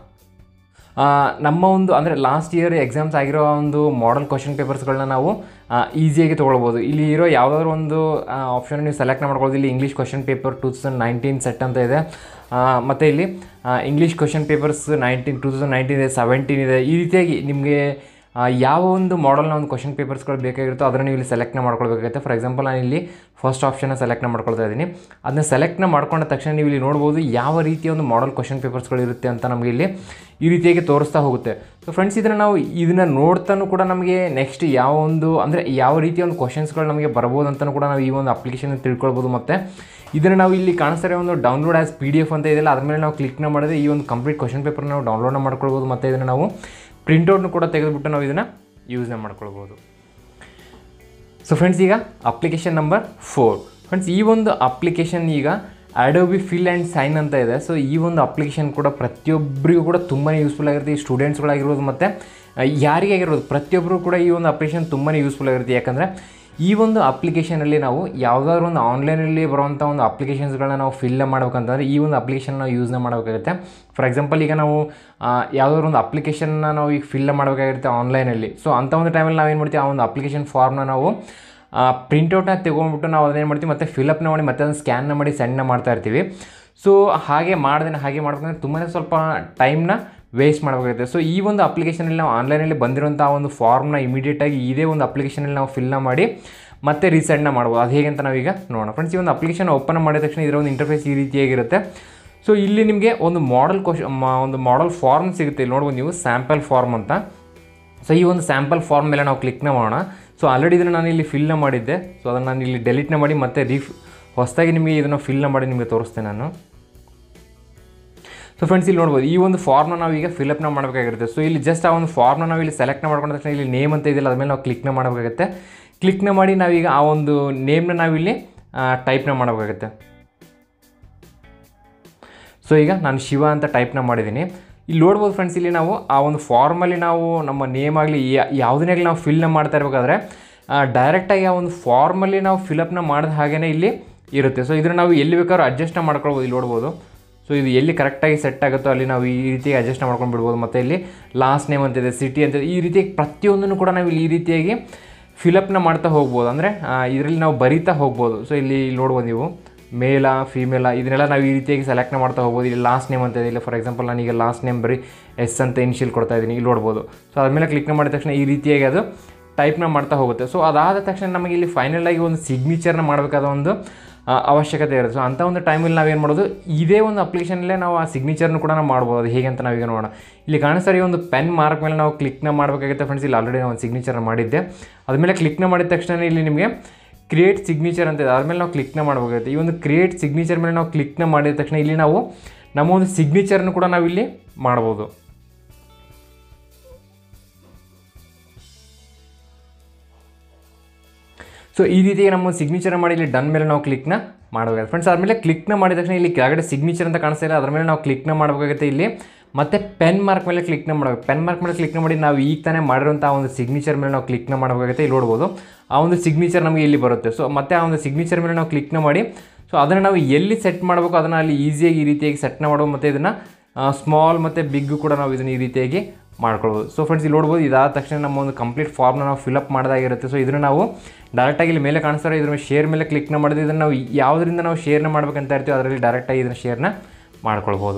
ಆ, ನಮ್ಮ ಒಂದು ಅಂದರೆ ಲಾಸ್ಟ್ ಇಯರ್ ಎಕ್ಸಾಮ್ಸ್ ಆಗಿರೋ ಒಂದು ಮಾಡಲ್ ಕ್ವಶನ್ ಪೇಪರ್ಸ್ಗಳನ್ನ ನಾವು ಈಸಿಯಾಗಿ ತೊಗೊಳ್ಬೋದು ಇಲ್ಲಿ ಇರೋ ಯಾವುದಾದ್ರು ಒಂದು ಆಪ್ಷನ್ ನೀವು ಸೆಲೆಕ್ಟ್ ಮಾಡ್ಕೊಳ್ಬೋದು ಇಲ್ಲಿ English question paper two thousand nineteen set ಅಂತ ಇದೆ ಆ, ಮತ್ತು ಇಲ್ಲಿ English question papers nineteen two thousand nineteen ಇದೆ ಸೆವೆಂಟೀನ್ ಇದೆ ಈ ರೀತಿಯಾಗಿ ನಿಮಗೆ ಆ, ಯಾವ ಒಂದು ಮಾಡಲ್ನ ಒಂದು ಕ್ವಶನ್ ಪೇಪರ್ಸ್ಗಳು ಬೇಕಾಗಿರುತ್ತೋ ಅದನ್ನು ನೀವು ಇಲ್ಲಿ ಸೆಲೆಕ್ಟ್ನ ಮಾಡ್ಕೊಳ್ಬೇಕಾಗುತ್ತೆ ಫಾರ್ ಎಕ್ಸಾಂಪಲ್ ನಾನು ಇಲ್ಲಿ ಫಸ್ಟ್ ಆಪ್ಷನ್ನ ಸೆಲೆಕ್ಟ್ನ ಮಾಡ್ಕೊಳ್ತಾ ಇದ್ದೀನಿ ಅದನ್ನ ಸೆಲೆಕ್ಟ್ನ ಮಾಡ್ಕೊಂಡ ತಕ್ಷಣ ನೀವು ಇಲ್ಲಿ ನೋಡ್ಬೋದು ಯಾವ ರೀತಿಯ ಒಂದು ಮಾಡಲ್ ಕ್ವಶನ್ ಪೇಪರ್ಸ್ಗಳು ಇರುತ್ತೆ ಅಂತ ನಮಗೆ ಇಲ್ಲಿ ಈ ರೀತಿಯಾಗಿ ತೋರಿಸ್ತಾ ಹೋಗುತ್ತೆ ಸೊ ಫ್ರೆಂಡ್ಸ್ ಇದನ್ನು ನಾವು ಇದನ್ನು ನೋಡ್ತಾನೂ ಕೂಡ ನಮಗೆ ನೆಕ್ಸ್ಟ್ ಯಾವ ಒಂದು ಅಂದರೆ ಯಾವ ರೀತಿಯ ಒಂದು ಕ್ವಶನ್ಸ್ಗಳು ನಮಗೆ ಬರ್ಬೋದು ಅಂತಲೂ ಕೂಡ ನಾವು ಈ ಒಂದು ಅಪ್ಲಿಕೇಶನ್ ತಿಳ್ಕೊಳ್ಬೋದು ಮತ್ತು ಇದನ್ನು ನಾವು ಇಲ್ಲಿ ಕಾಣಿಸ್ತಾರೆ ಒಂದು download as P D F ಅಂತ ಇದೆಯಲ್ಲ ಅದ್ರ ಮೇಲೆ ನಾವು ಕ್ಲಿಕ್ನ ಮಾಡಿದ್ರೆ ಈ ಒಂದು ಕಂಪ್ಲೀಟ್ ಕ್ವಶನ್ ಪೇಪರ್ ನಾವು ಡೌನ್ಲೋಡ್ನ ಮಾಡ್ಕೊಳ್ಬೋದು ಮತ್ತು ಇದನ್ನು ನಾವು ಪ್ರಿಂಟೌಟ್ನು ಕೂಡ ತೆಗೆದುಬಿಟ್ಟು ನಾವು ಇದನ್ನು ಯೂಸ್ನ ಮಾಡ್ಕೊಳ್ಬೋದು ಸೊ ಫ್ರೆಂಡ್ಸ್ ಈಗ ಅಪ್ಲಿಕೇಶನ್ ನಂಬರ್ ಫೋರ್ ಫ್ರೆಂಡ್ಸ್ ಈ ಒಂದು ಅಪ್ಲಿಕೇಶನ್ ಈಗ ಅಡೋಬಿ ಫಿಲ್ ಆ್ಯಂಡ್ ಸೈನ್ ಅಂತ ಇದೆ ಸೊ ಈ ಒಂದು ಅಪ್ಲಿಕೇಶನ್ ಕೂಡ ಪ್ರತಿಯೊಬ್ಬರಿಗೂ ಕೂಡ ತುಂಬಾ ಯೂಸ್ಫುಲ್ ಆಗಿರುತ್ತೆ ಈ ಸ್ಟೂಡೆಂಟ್ಸ್ಗಳಾಗಿರ್ಬೋದು ಮತ್ತು ಯಾರಿಗೆ ಆಗಿರ್ಬೋದು ಪ್ರತಿಯೊಬ್ಬರು ಕೂಡ ಈ ಒಂದು ಅಪ್ಲಿಕೇಶನ್ ತುಂಬಾ ಯೂಸ್ಫುಲ್ ಆಗಿರುತ್ತೆ ಯಾಕಂದರೆ ಈ ಒಂದು ಅಪ್ಲಿಕೇಶನಲ್ಲಿ ನಾವು ಯಾವುದಾದ್ರು ಒಂದು ಆನ್ಲೈನಲ್ಲಿ ಬರುವಂಥ ಒಂದು ಅಪ್ಲಿಕೇಶನ್ಸ್ಗಳನ್ನ ನಾವು ಫಿಲ್ ಮಾಡ್ಬೇಕಂತಂದರೆ ಈ ಒಂದು ಅಪ್ಲಿಕೇಶನ್ ನಾವು ಯೂಸ್ನ ಮಾಡಬೇಕಾಗುತ್ತೆ ಫಾರ್ ಎಕ್ಸಾಂಪಲ್ ಈಗ ನಾವು ಆ, ಯಾವುದಾದ್ರು ಒಂದು ಅಪ್ಲಿಕೇಶನ್ನ ನಾವು ಈಗ ಫಿಲ್ ಮಾಡಬೇಕಾಗಿರುತ್ತೆ ಆನ್ಲೈನಲ್ಲಿ ಸೊ ಅಂಥ ಒಂದು ಟೈಮಲ್ಲಿ ನಾವೇನು ಮಾಡ್ತೀವಿ ಆ ಒಂದು ಅಪ್ಲಿಕೇಶನ್ ಫಾರ್ಮ್ನ ನಾವು ಪ್ರಿಂಟೌಟ್ನ ತೊಗೊಂಡ್ಬಿಟ್ಟು ನಾವು ಅದನ್ನೇನು ಮಾಡ್ತೀವಿ ಮತ್ತೆ ಫಿಲಪ್ನ ಮಾಡಿ ಮತ್ತೆ ಅದನ್ನು ಸ್ಕ್ಯಾನ್ನ ಮಾಡಿ ಸೆಂಡ್ನ ಮಾಡ್ತಾ ಇರ್ತೀವಿ ಸೊ ಹಾಗೆ ಮಾಡ್ದೇನೆ ಹಾಗೆ ಮಾಡ್ಬೇಕಂದ್ರೆ ತುಂಬಾ ಸ್ವಲ್ಪ ಟೈಮ್ನ ವೇಸ್ಟ್ ಮಾಡಬೇಕಾಗುತ್ತೆ ಸೊ ಈ ಒಂದು ಅಪ್ಲಿಕೇಶನಲ್ಲಿ ನಾವು ಆನ್ಲೈನಲ್ಲಿ ಬಂದಿರೋಂಥ ಒಂದು ಫಾರ್ಮ್ನ ಇಮಿಡಿಯೇಟಾಗಿ ಇದೇ ಒಂದು ಅಪ್ಲಿಕೇಶನಲ್ಲಿ ನಾವು ಫಿಲ್ನ ಮಾಡಿ ಮತ್ತೆ ರೀಸೆಂಡ್ನ ಮಾಡ್ಬೋದು ಅದು ಹೇಗೆ ಅಂತ ನಾವೀಗ ನೋಡೋಣ ಫ್ರೆಂಡ್ಸ್ ಈ ಒಂದು ಅಪ್ಲಿಕೇಶನ್ ಓಪನ್ ಮಾಡಿದ ತಕ್ಷಣ ಇದರ ಒಂದು ಇಂಟರ್ಫೇಸ್ ಈ ರೀತಿಯಾಗಿರುತ್ತೆ ಸೊ ಇಲ್ಲಿ ನಿಮಗೆ ಒಂದು ಮಾಡಲ್ ಕ್ವಶನ್ ಒಂದು ಮಾಡಲ್ ಫಾರ್ಮ್ ಸಿಗುತ್ತೆ ಇಲ್ಲಿ ನೋಡ್ಬೋದು ನೀವು ಸ್ಯಾಂಪಲ್ ಫಾರ್ಮ್ ಅಂತ ಸೊ ಈ ಒಂದು ಸ್ಯಾಂಪಲ್ ಫಾರ್ಮ್ ಮೇಲೆ ನಾವು ಕ್ಲಿಕ್ನ ಮಾಡೋಣ ಸೊ ಆಲ್ರೆಡಿ ಇದನ್ನು ನಾನು ಇಲ್ಲಿ ಫಿಲ್ನ ಮಾಡಿದ್ದೆ ಸೊ ಅದನ್ನು ನಾನು ಇಲ್ಲಿ ಡೆಲಿಟ್ನ ಮಾಡಿ ಮತ್ತೆ ರೀಫ್ ಹೊಸದಾಗಿ ನಿಮಗೆ ಇದನ್ನು ಫಿಲ್ನ ಮಾಡಿ ನಿಮಗೆ ತೋರಿಸ್ತೇನೆ ನಾನು ಸೊ ಫ್ರೆಂಡ್ಸ್ ಇಲ್ಲಿ ನೋಡ್ಬೋದು ಈ ಒಂದು ಫಾರ್ಮ್ನ ನಾವು ಈಗ ಫಿಲಪ್ನ ಮಾಡಬೇಕಾಗಿರುತ್ತೆ ಸೊ ಇಲ್ಲಿ ಜಸ್ಟ್ ಆ ಒಂದು ಫಾರ್ಮ್ನ ನಾವು ಇಲ್ಲಿ ಸೆಲೆಕ್ಟ್ ಮಾಡ್ಕೊಂಡ ತಕ್ಷಣ ಇಲ್ಲಿ ನೇಮ್ ಅಂತ ಇದೆಯಲ್ಲ ಅದ್ಮೇಲೆ ನಾವು ಕ್ಲಿಕ್ನ ಮಾಡಬೇಕಾಗುತ್ತೆ ಕ್ಲಿಕ್ನ ಮಾಡಿ ನಾವೀಗ ಆ ಒಂದು ನೇಮ್ನ ನಾವಿಲ್ಲಿ ಟೈಪ್ನ ಮಾಡಬೇಕಾಗುತ್ತೆ ಸೊ ಈಗ ನಾನು ಶಿವ ಅಂತ ಟೈಪ್ನ ಮಾಡಿದ್ದೀನಿ ಇಲ್ಲಿ ನೋಡ್ಬೋದು ಫ್ರೆಂಡ್ಸ್ ಇಲ್ಲಿ ನಾವು ಆ ಒಂದು ಫಾರ್ಮಲ್ಲಿ ನಾವು ನಮ್ಮ ನೇಮ್ ಆಗಲಿ ಯಾವುದನ್ನೇ ಆಗಲಿ ನಾವು ಫಿಲ್ನ ಮಾಡ್ತಾ ಇರಬೇಕಾದ್ರೆ ಡೈರೆಕ್ಟಾಗಿ ಆ ಒಂದು ಫಾರ್ಮಲ್ಲಿ ನಾವು ಫಿಲಪ್ನ ಮಾಡಿದ ಹಾಗೇ ಇಲ್ಲಿ ಇರುತ್ತೆ ಸೊ ಇದನ್ನು ನಾವು ಎಲ್ಲಿ ಬೇಕಾದ್ರೂ ಅಡ್ಜಸ್ಟ್ನ ಮಾಡ್ಕೊಳ್ಬೋದು ಇಲ್ಲಿ ನೋಡ್ಬೋದು ಸೊ ಇದು ಎಲ್ಲಿ ಕರೆಕ್ಟಾಗಿ ಸೆಟ್ ಆಗುತ್ತೋ ಅಲ್ಲಿ ನಾವು ಈ ರೀತಿ ಅಡ್ಜಸ್ಟ್ ಮಾಡ್ಕೊಂಡು ಬಿಡ್ಬೋದು ಮತ್ತು ಇಲ್ಲಿ ಲಾಸ್ಟ್ ನೇಮ್ ಅಂತಿದೆ ಸಿಟಿ ಅಂತ ಈ ರೀತಿ ಪ್ರತಿಯೊಂದನ್ನು ಕೂಡ ನಾವು ಇಲ್ಲಿ ಈ ರೀತಿಯಾಗಿ ಫಿಲಪ್ನ ಮಾಡ್ತಾ ಹೋಗ್ಬೋದು ಅಂದರೆ ಇದರಲ್ಲಿ ನಾವು ಬರಿತಾ ಹೋಗ್ಬೋದು ಸೊ ಇಲ್ಲಿ ನೋಡ್ಬೋದು ನೀವು ಮೇಲ ಫೀಮೇಲ ಇದನ್ನೆಲ್ಲ ನಾವು ಈ ರೀತಿಯಾಗಿ ಸೆಲೆಕ್ಟ್ನ ಮಾಡ್ತಾ ಹೋಗ್ಬೋದು ಇಲ್ಲಿ ಲಾಸ್ಟ್ ನೇಮ್ ಅಂತ ಇದೆ ಇಲ್ಲ ಫಾರ್ ಎಕ್ಸಾಂಪಲ್ ನಾನೀಗ ಲಾಸ್ಟ್ ನೇಮ್ ಬರೀ ಎಸ್ ಅಂತ ಇನಿಷಿಯಲ್ ಕೊಡ್ತಾ ಇದ್ದೀನಿ ಇಲ್ಲಿ ನೋಡ್ಬೋದು ಸೊ ಅದ್ಮೇಲೆ ಕ್ಲಿಕ್ನ ಮಾಡಿದ ತಕ್ಷಣ ಈ ರೀತಿಯಾಗಿ ಅದು ಟೈಪ್ನ ಮಾಡ್ತಾ ಹೋಗುತ್ತೆ ಸೊ ಅದಾದ ತಕ್ಷಣ ನಮಗೆ ಇಲ್ಲಿ ಫೈನಲ್ ಆಗಿ ಒಂದು ಸಿಗ್ನೇಚರ್ನ ಮಾಡಬೇಕಾದ ಒಂದು ಆ, ಅವಶ್ಯಕತೆ ಇರುತ್ತೆ ಸೊ ಅಂಥ ಒಂದು ಟೈಮಲ್ಲಿ ನಾವೇನು ಮಾಡೋದು ಇದೇ ಒಂದು ಅಪ್ಲಿಕೇಶನಲ್ಲೇ ನಾವು ಆ ಸಿಗ್ನೇಚರ್ನು ಕೂಡ ನಾವು ಮಾಡ್ಬೋದು ಅದು ಹೇಗೆ ಅಂತ ನಾವೀಗ ನೋಡೋಣ ಇಲ್ಲಿ ಕಾಣಿಸ್ತಾರೆ ಈ ಒಂದು ಪೆನ್ ಮಾರ್ಕ್ ಮೇಲೆ ನಾವು ಕ್ಲಿಕ್ನ ಮಾಡಬೇಕಾಗುತ್ತೆ ಫ್ರೆಂಡ್ಸ್ ಇಲ್ಲಿ ಆಲ್ರೆಡಿ ನಾವು ಒಂದು ಸಿಗ್ನೇಚರ್ನ ಮಾಡಿದ್ದೆ ಅದ್ಮೇಲೆ ಕ್ಲಿಕ್ನ ಮಾಡಿದ ತಕ್ಷಣ ಇಲ್ಲಿ ನಿಮಗೆ ಕ್ರಿಯೇಟ್ ಸಿಗ್ನೇಚರ್ ಅಂತ ಇದೆ ಅದ್ಮೇಲೆ ನಾವು ಕ್ಲಿಕ್ನ ಮಾಡಬೇಕಾಗುತ್ತೆ ಈ ಒಂದು ಕ್ರಿಯೇಟ್ ಸಿಗ್ನೇಚರ್ ಮೇಲೆ ನಾವು ಕ್ಲಿಕ್ನ ಮಾಡಿದ ತಕ್ಷಣ ಇಲ್ಲಿ ನಾವು ನಮ್ಮ ಒಂದು ಸಿಗ್ನೇಚರ್ನು ಕೂಡ ನಾವಿಲ್ಲಿ ಮಾಡ್ಬೋದು ಸೊ ಈ ರೀತಿಯಾಗಿ ನಮ್ಮ ಸಿಗ್ನೇಚರ್ ಮಾಡಿ ಇಲ್ಲಿ ಡನ್ ಮೇಲೆ ನಾವು ಕ್ಲಿಕ್ನ ಮಾಡಬೇಕಾಗುತ್ತೆ ಫ್ರೆಂಡ್ಸ್ ಆದಮೇಲೆ ಕ್ಲಿಕ್ನ ಮಾಡಿದ ತಕ್ಷಣ ಇಲ್ಲಿ ಕೆಳಗಡೆ ಸಿಗ್ನೇಚರ್ ಅಂತ ಕಾಣಿಸ್ತಾ ಇಲ್ಲ ಅದ್ರ ಮೇಲೆ ನಾವು ಕ್ಲಿಕ್ನ ಮಾಡಬೇಕಾಗುತ್ತೆ ಇಲ್ಲಿ ಮತ್ತೆ ಪೆನ್ ಮಾರ್ಕ್ ಮೇಲೆ ಕ್ಲಿಕ್ನ ಮಾಡಬೇಕು ಪೆನ್ ಮಾರ್ಕ್ ಮೇಲೆ ಕ್ಲಿಕ್ನ ಮಾಡಿ ನಾವು ಈಗ ತಾನೇ ಮಾಡಿರುವಂಥ ಒಂದು ಸಿಗ್ನೇಚರ್ ಮೇಲೆ ನಾವು ಕ್ಲಿಕ್ನ ಮಾಡಬೇಕಾಗುತ್ತೆ ಇಲ್ಲಿ ನೋಡ್ಬೋದು ಆ ಒಂದು ಸಿಗ್ನೇಚರ್ ನಮಗೆ ಇಲ್ಲಿ ಬರುತ್ತೆ ಸೊ ಮತ್ತೆ ಆ ಒಂದು ಸಿಗ್ನೇಚರ್ ಮೇಲೆ ನಾವು ಕ್ಲಿಕ್ನ ಮಾಡಿ ಸೊ ಅದನ್ನು ನಾವು ಎಲ್ಲಿ ಸೆಟ್ ಮಾಡಬೇಕು ಅದನ್ನು ಅಲ್ಲಿ ಈಸಿಯಾಗಿ ಈ ರೀತಿಯಾಗಿ ಸೆಟ್ನ ಮಾಡ್ಬೋದು ಮತ್ತು ಇದನ್ನು ಸ್ಮಾಲ್ ಮತ್ತು ಬಿಗ್ ಕೂಡ ನಾವು ಇದನ್ನು ಈ ರೀತಿಯಾಗಿ ಮಾಡ್ಕೊಳ್ಬೋದು ಸೊ ಫ್ರೆಂಡ್ಸ್ ಇಲ್ಲಿ ನೋಡ್ಬೋದು ಇದಾದ ತಕ್ಷಣ ನಮ್ಮ ಒಂದು ಕಂಪ್ಲೀಟ್ ಫಾರ್ಮ್ನ ನಾವು ಫಿಲಪ್ ಮಾಡೋದಾಗಿರುತ್ತೆ ಸೊ ಇದನ್ನು ನಾವು ಡೈರೆಕ್ಟಾಗಿ ಇಲ್ಲಿ ಮೇಲೆ ಕಾಣಿಸ್ತಾರೆ ಇದ್ರ ಶೇರ್ ಮೇಲೆ ಕ್ಲಿಕ್ನ ಮಾಡಿದ್ರೆ ಇದನ್ನು ನಾವು ಯಾವುದರಿಂದ ನಾವು ಶೇರ್ನ ಮಾಡ್ಬೇಕಂತ ಇರ್ತೀವಿ ಅದರಲ್ಲಿ ಡೈರೆಕ್ಟಾಗಿ ಇದನ್ನು ಶೇರ್ನ ಮಾಡ್ಕೊಳ್ಬೋದು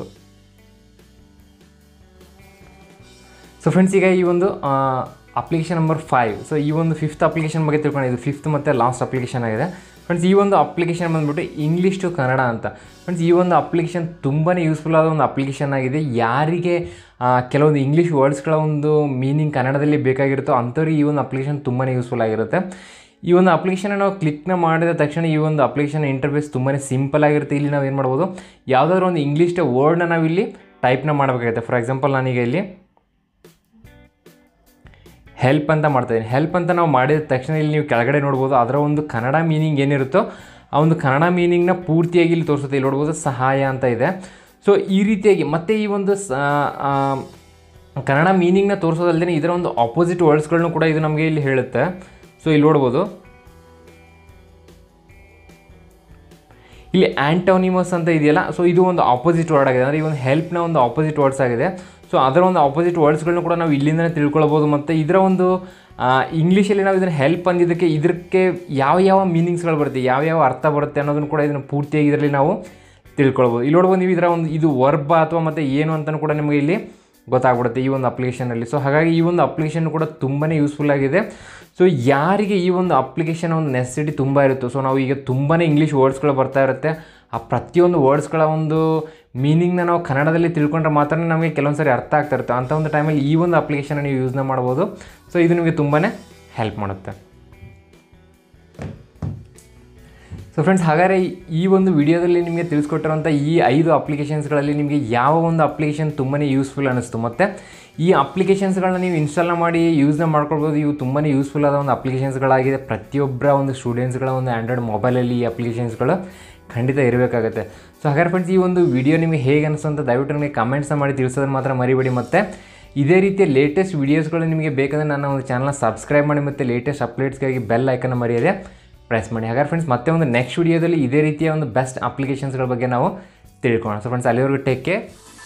ಸೊ ಫ್ರೆಂಡ್ಸ್ ಈಗ ಈ ಒಂದು ಅಪ್ಲಿಕೇಶನ್ ನಂಬರ್ ಫೈವ್ ಸೊ ಈ ಒಂದು ಫಿಫ್ತ್ ಅಪ್ಲಿಕೇಶನ್ ಬಗ್ಗೆ ತಿಳ್ಕೊಂಡು ಇದು ಫಿಫ್ತ್ ಮತ್ತು ಲಾಸ್ಟ್ ಅಪ್ಲಿಕೇಶನ್ ಆಗಿದೆ ಫ್ರೆಂಡ್ಸ್ ಈ ಒಂದು ಅಪ್ಲಿಕೇಶನ್ ಬಂದ್ಬಿಟ್ಟು ಇಂಗ್ಲೀಷ್ ಟು ಕನ್ನಡ ಅಂತ ಫ್ರೆಂಡ್ಸ್ ಈ ಒಂದು ಅಪ್ಲಿಕೇಶನ್ ತುಂಬಾ ಯೂಸ್ಫುಲ್ ಆದ ಒಂದು ಅಪ್ಲಿಕೇಶನ್ ಆಗಿದೆ ಯಾರಿಗೆ ಆ, ಕೆಲವೊಂದು ಇಂಗ್ಲೀಷ್ ವರ್ಡ್ಸ್ಗಳ ಒಂದು ಮೀನಿಂಗ್ ಕನ್ನಡದಲ್ಲಿ ಬೇಕಾಗಿರುತ್ತೋ ಅಂಥವ್ರಿಗೆ ಈ ಒಂದು ಅಪ್ಲಿಕೇಶನ್ ತುಂಬಾ ಯೂಸ್ಫುಲ್ ಆಗಿರುತ್ತೆ ಈ ಒಂದು ಅಪ್ಲಿಕೇಶನ್ ನಾವು ಕ್ಲಿಕ್ನ ಮಾಡಿದ ತಕ್ಷಣ ಈ ಒಂದು ಅಪ್ಲಿಕೇಶನ್ ಇಂಟರ್ಫೇಸ್ ತುಂಬಾ ಸಿಂಪಲ್ ಆಗಿರುತ್ತೆ ಇಲ್ಲಿ ನಾವು ಏನು ಮಾಡ್ಬೋದು ಯಾವುದಾದ್ರೂ ಒಂದು ಇಂಗ್ಲೀಷ್ ವರ್ಡ್ನ ನಾವಿಲ್ಲಿ ಟೈಪ್ನ ಮಾಡಬೇಕಾಗುತ್ತೆ ಫಾರ್ ಎಕ್ಸಾಂಪಲ್ ನಾನೀಗ ಇಲ್ಲಿ ಹೆಲ್ಪ್ ಅಂತ ಮಾಡ್ತಾಯಿದ್ದೀನಿ ಹೆಲ್ಪ್ ಅಂತ ನಾವು ಮಾಡಿದ ತಕ್ಷಣ ಇಲ್ಲಿ ನೀವು ಕೆಳಗಡೆ ನೋಡ್ಬೋದು ಅದರ ಒಂದು ಕನ್ನಡ ಮೀನಿಂಗ್ ಏನಿರುತ್ತೋ ಆ ಒಂದು ಕನ್ನಡ ಮೀನಿಂಗ್ನ ಪೂರ್ತಿಯಾಗಿ ಇಲ್ಲಿ ತೋರಿಸುತ್ತೆ ಇಲ್ಲಿ ನೋಡ್ಬೋದು ಸಹಾಯ ಅಂತ ಇದೆ ಸೊ ಈ ರೀತಿಯಾಗಿ ಮತ್ತೆ ಈ ಒಂದು ಸ ಆ, ಕನ್ನಡ ಮೀನಿಂಗ್ನ ತೋರಿಸೋದಲ್ಲದೆ ಇದರ ಒಂದು ಆಪೋಸಿಟ್ ವರ್ಡ್ಸ್ಗಳನ್ನು ಕೂಡ ಇದು ನಮಗೆ ಇಲ್ಲಿ ಹೇಳುತ್ತೆ ಸೊ ಇಲ್ಲಿ ನೋಡ್ಬೋದು ಇಲ್ಲಿ ಆ್ಯಂಟೋನಿಮಸ್ ಅಂತ ಇದೆಯಲ್ಲ ಸೊ ಇದು ಒಂದು ಆಪೋಸಿಟ್ ವರ್ಡ್ ಆಗಿದೆ ಅಂದರೆ ಈ ಒಂದು ಹೆಲ್ಪ್ನ ಒಂದು ಆಪೋಸಿಟ್ ವರ್ಡ್ಸ್ ಆಗಿದೆ ಸೊ ಅದರ ಒಂದು ಆಪೋಸಿಟ್ ವರ್ಡ್ಸ್ಗಳನ್ನ ಕೂಡ ನಾವು ಇಲ್ಲಿಂದನೇ ತಿಳ್ಕೊಳ್ಬೋದು ಮತ್ತು ಇದರ ಒಂದು ಇಂಗ್ಲೀಷಲ್ಲಿ ನಾವು ಇದನ್ನು ಹೆಲ್ಪ್ ಅಂದಿದ್ದಕ್ಕೆ ಇದಕ್ಕೆ ಯಾವ ಯಾವ ಮೀನಿಂಗ್ಸ್ಗಳು ಬರುತ್ತೆ ಯಾವ ಯಾವ ಅರ್ಥ ಬರುತ್ತೆ ಅನ್ನೋದನ್ನು ಕೂಡ ಇದನ್ನು ಪೂರ್ತಿಯಾಗಿ ಇದರಲ್ಲಿ ನಾವು ತಿಳ್ಕೊಳ್ಬೋದು ಇಲ್ಲಿ ನೋಡ್ಬೋದು ನೀವು ಇದರ ಒಂದು ಇದು ವರ್ಬ ಅಥವಾ ಮತ್ತು ಏನು ಅಂತಲೂ ಕೂಡ ನಿಮಗೆ ಇಲ್ಲಿ ಗೊತ್ತಾಗ್ಬಿಡುತ್ತೆ ಈ ಒಂದು ಅಪ್ಲಿಕೇಶನಲ್ಲಿ ಸೊ ಹಾಗಾಗಿ ಈ ಒಂದು ಅಪ್ಲಿಕೇಶನ್ ಕೂಡ ತುಂಬಾ ಯೂಸ್ಫುಲ್ ಆಗಿದೆ ಸೊ ಯಾರಿಗೆ ಈ ಒಂದು ಅಪ್ಲಿಕೇಶನ್ ಒಂದು ನೆಸೆಸಿಟಿ ತುಂಬ ಇರುತ್ತೋ ಸೊ ನಾವು ಈಗ ತುಂಬಾ ಇಂಗ್ಲೀಷ್ ವರ್ಡ್ಸ್ಗಳು ಬರ್ತಾ ಇರುತ್ತೆ ಆ ಪ್ರತಿಯೊಂದು ವರ್ಡ್ಸ್ಗಳ ಒಂದು ಮೀನಿಂಗ್ನ ನಾವು ಕನ್ನಡದಲ್ಲಿ ತಿಳ್ಕೊಂಡ್ರೆ ಮಾತ್ರ ನಮಗೆ ಕೆಲವೊಂದು ಸರಿ ಅರ್ಥ ಆಗ್ತಾ ಇರುತ್ತೆ ಅಂಥ ಒಂದು ಟೈಮಲ್ಲಿ ಈ ಒಂದು ಅಪ್ಲಿಕೇಶನ್ ನೀವು ಯೂಸ್ನ ಮಾಡ್ಬೋದು ಸೊ ಇದು ನಿಮಗೆ ತುಂಬಾ ಹೆಲ್ಪ್ ಮಾಡುತ್ತೆ ಸೊ ಫ್ರೆಂಡ್ಸ್ ಹಾಗಾದರೆ ಈ ಒಂದು ವಿಡಿಯೋದಲ್ಲಿ ನಿಮಗೆ ತಿಳಿಸ್ಕೊಟ್ಟಿರುವಂಥ ಈ ಐದು ಅಪ್ಲಿಕೇಶನ್ಸ್ಗಳಲ್ಲಿ ನಿಮಗೆ ಯಾವ ಒಂದು ಅಪ್ಲಿಕೇಶನ್ ತುಂಬಾ ಯೂಸ್ಫುಲ್ ಅನ್ನಿಸ್ತು ಮತ್ತು ಈ ಅಪ್ಲಿಕೇಶನ್ಸ್ಗಳನ್ನ ನೀವು ಇನ್ಸ್ಟಾಲ್ನ ಮಾಡಿ ಯೂಸ್ನ ಮಾಡ್ಕೊಳ್ಬೋದು ಇವು ತುಂಬಾ ಯೂಸ್ಫುಲ್ ಆದ ಒಂದು ಅಪ್ಲಿಕೇಶನ್ಸ್ಗಳಾಗಿದೆ ಪ್ರತಿಯೊಬ್ಬರ ಒಂದು ಸ್ಟೂಡೆಂಟ್ಸ್ಗಳ ಒಂದು ಆ್ಯಂಡ್ರಾಯ್ಡ್ ಮೊಬೈಲಲ್ಲಿ ಈ ಅಪ್ಲಿಕೇಶನ್ಸ್ಗಳು ಖಂಡಿತ ಇರಬೇಕಾಗುತ್ತೆ ಸೊ ಹಾಗಾದ್ರೆ ಫ್ರೆಂಡ್ಸ್ ಈ ಒಂದು ವಿಡಿಯೋ ನಿಮಗೆ ಹೇಗೆ ಅನಿಸ್ತು ಅಂತ ದಯವಿಟ್ಟು ನನಗೆ ಕಮೆಂಟ್ಸ್ನ ಮಾಡಿ ತಿಳಿಸೋದನ್ನು ಮಾತ್ರ ಮರಿಬೇಡಿ ಮತ್ತು ಇದೇ ರೀತಿಯ ಲೇಟೆಸ್ಟ್ ವೀಡಿಯೋಸ್ಗಳು ನಿಮಗೆ ಬೇಕಂದರೆ ನನ್ನ ಒಂದು ಚಾನಲ್ನ ಸಬ್ಸ್ಕ್ರೈಬ್ ಮಾಡಿ ಮತ್ತು ಲೇಟೆಸ್ಟ್ ಅಪ್ಡೇಟ್ಸ್ಗಾಗಿ ಬೆಲ್ ಐಕನ್ನ ಮರೆಯದೆ ಪ್ರೆಸ್ ಮಾಡಿ ಹಾಗಾದ್ರೆ ಫ್ರೆಂಡ್ಸ್ ಮತ್ತೆ ಒಂದು ನೆಕ್ಸ್ಟ್ ವಿಡಿಯೋದಲ್ಲಿ ಇದೇ ರೀತಿಯ ಒಂದು ಬೆಸ್ಟ್ ಅಪ್ಲಿಕೇಶನ್ಸ್ಗಳ ಬಗ್ಗೆ ನಾವು ತಿಳ್ಕೊಳ್ಳೋಣ ಸೊ ಫ್ರೆಂಡ್ಸ್ ಅಲ್ಲಿವರೆಗೂ ಟೇಕ್ ಕೇರ್